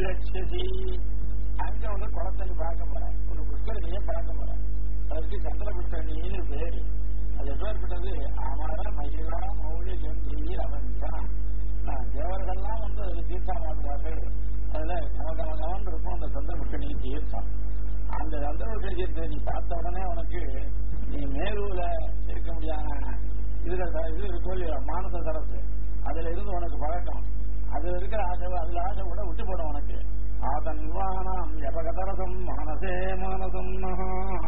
அபிலட்சதி அங்க ஒரு குளத்தை நீ பார்க்க போற ஒரு புஷ்கரணியை பார்க்க போற அதற்கு சந்திர புஷ்கரணின்னு பேரு அது எப்பேற்பட்டது அமர மகிழா மௌலி கம்பீர் அவன் தான் நான் தேவர்கள்லாம் வந்து அதுல தீர்த்தம் ஆடுவார்கள் அதுல கமகமகமன் இருக்கும் அந்த சந்திர புஷ்கரணி தீர்த்தம் அந்த சந்திர புஷ்கரணி தீர்த்தத்தை நீ பார்த்த உடனே உனக்கு நீ மேலூர்ல இருக்க முடியாத இதுல ச- இது இருக்கும் இல்லையா, மானச சரசு அதுல இருந்து உனக்கு பழக்கம் அதுல இருக்கிற ஆசை அதுல ஆசை கூட விட்டு போடும் உனக்கு ஆதன்வானாம் எபகதரசம் மானசே மானசம் நஹா.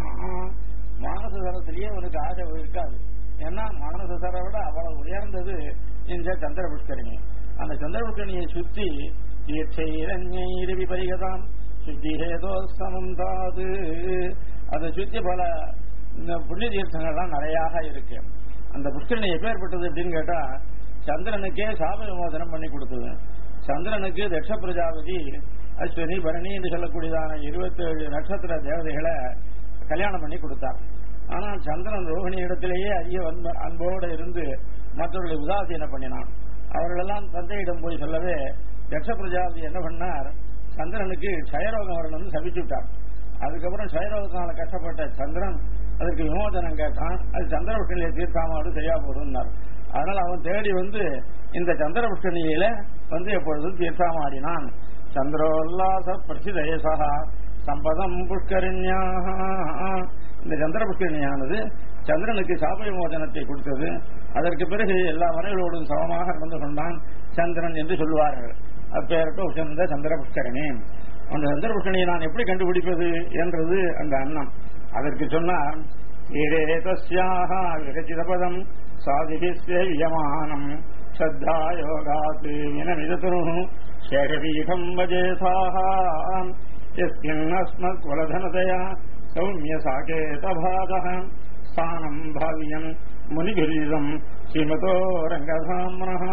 மானச சரத்திலேயே உனக்கு ஆசை இருக்காது ஏன்னா மானச சரை விட அவ்வளவு உயர்ந்தது இந்த சந்திர புஷ்கரணி அந்த சந்திர புஷ்கரணியை சுத்தி தீர்ச்சைரண்யைரி பரிகதாம் சுத்திஹேதோ சமந்தாது அதை சுத்தி பல இந்த புண்ணிய தீர்த்தங்கள்லாம் நிறையாக இருக்கு அந்த புஷ்கரணி எப்பேற்பட்டது அப்படின்னு கேட்டா சந்திரனுக்கே சாப விமோசனம் பண்ணி கொடுத்தது சந்திரனுக்கு தட்ச பிரஜாபதி அஸ்வினி பரணி என்று சொல்லக்கூடியதான இருபத்தேழு நட்சத்திர தேவதைகளை கல்யாணம் பண்ணி கொடுத்தார் ஆனால் சந்திரன் ரோகிணி இடத்திலேயே அதிக அன்ப- அன்போடு இருந்து மற்றவர்களை உதாசீனம் பண்ணினான் அவர்களெல்லாம் தந்தையிடம் போய் சொல்லவே தட்ச பிரஜாபதி என்ன பண்ணார் சந்திரனுக்கு க்ஷயரோகம் வரணும்னு சபிச்சு விட்டார் அதுக்கப்புறம் க்ஷயரோகத்தினால கஷ்டப்பட்ட சந்திரன் அதற்கு விமோசனம் கேட்டான் அது சந்திர புஷ்கரணியை தீர்க்காமோடு சரியா போதும்னார் அதனால அவன் தேடி வந்து இந்த சந்திர புஷ்கரணியில வந்து எப்பொழுதும் தீர்த்தாமாடினான் சந்திரோல்லாச பிரசிதேசா சம்பதம் புஷ்கரண்யாக இந்த சந்திர புஷ்கரணியானது சந்திரனுக்கு சாப விமோசனத்தை கொடுத்தது அதற்கு பிறகு எல்லா மனைகளோடும் சமமாக நடந்து கொண்டான் சந்திரன் என்று சொல்லுவார்கள் அப்பேரட்ட உசந்த சந்திர புஷ்கரணி அந்த சந்திர புஷ்கரணியை நான் எப்படி கண்டுபிடிப்பது என்றது அந்த அண்ணம் அதற்கு சொன்னார் ஈரேதஸ்யாக விரச்சிதபதம் சாதிபிஸ்யமானம் ஸ்ரத்தா யோகாத் வினமிதத்துரு சேரபீடம் வஜேசாக यस्मिन्नस्मत् वलधनतया सौम्य साकेतभागः स्थानम् भाव्यम् முனிகிரீதம் ஸ்ரீமதோ ரங்கசாமனஹா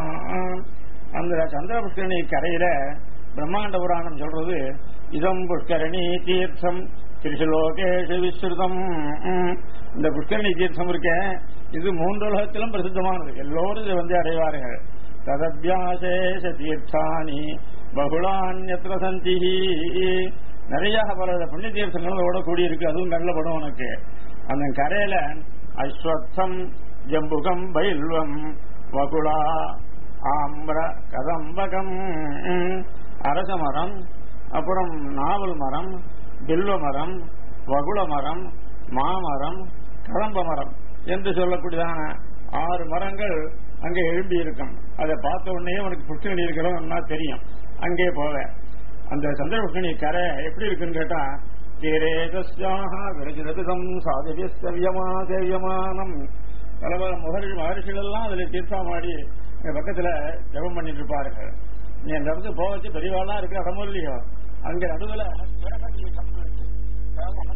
அந்த சந்திர புஷ்கரணி கரையில பிரம்மாண்ட புராணம் சொல்றது இதம் புஷ்கரணி தீர்த்தம் திருஷலோகேஷு விஸ்ருதம் இந்த புஷ்கரணி தீர்த்தம் இருக்க இது மூன்று உலகத்திலும் பிரசித்தமானது எல்லோரும் இதை வந்து அடைவார்கள் ததபியாசேஷ தீர்த்தானி பகுளான்யத்திர சந்தி நிறைய பல புண்ணிய தீர்த்தங்களோட கூடி இருக்கு அதுவும் கண்ணில் படும் உனக்கு அந்த கரையில அஸ்வத்தம் ஜம்புகம் பைல்வம் வகுளா ஆம்பிர கதம்பகம் அரச மரம் அப்புறம் நாவல் மரம் பில்வ மரம் வகுள மரம் மாமரம் கதம்ப மரம் என்று சொல்லக்கூடியதான ஆறு மரங்கள் அங்கே எழும்பி இருக்கும் அதை பார்த்த உடனே உனக்கு புஷ்கரணி இருக்கிறோம்னா தெரியும் அங்கே போவேன் அந்த சந்திரபுஷ்கரணி கரை எப்படி இருக்குன்னு கேட்டா தீரேதஸ்யாக விரஜிதம் சாதவியமா சேவியமானம் பல பல முகர்கள் மகர்ஷிகள் எல்லாம் அதுல தீர்த்தமாடி இங்க பக்கத்துல ஜபம் பண்ணிட்டு இருப்பார்கள் நீ அந்த இடத்துக்கு போக வச்சு பெரியவாளா இருக்கு இடமும் இல்லையோ அங்க நடுவுல தேவகீதம் இருக்கு. தேவகீதம்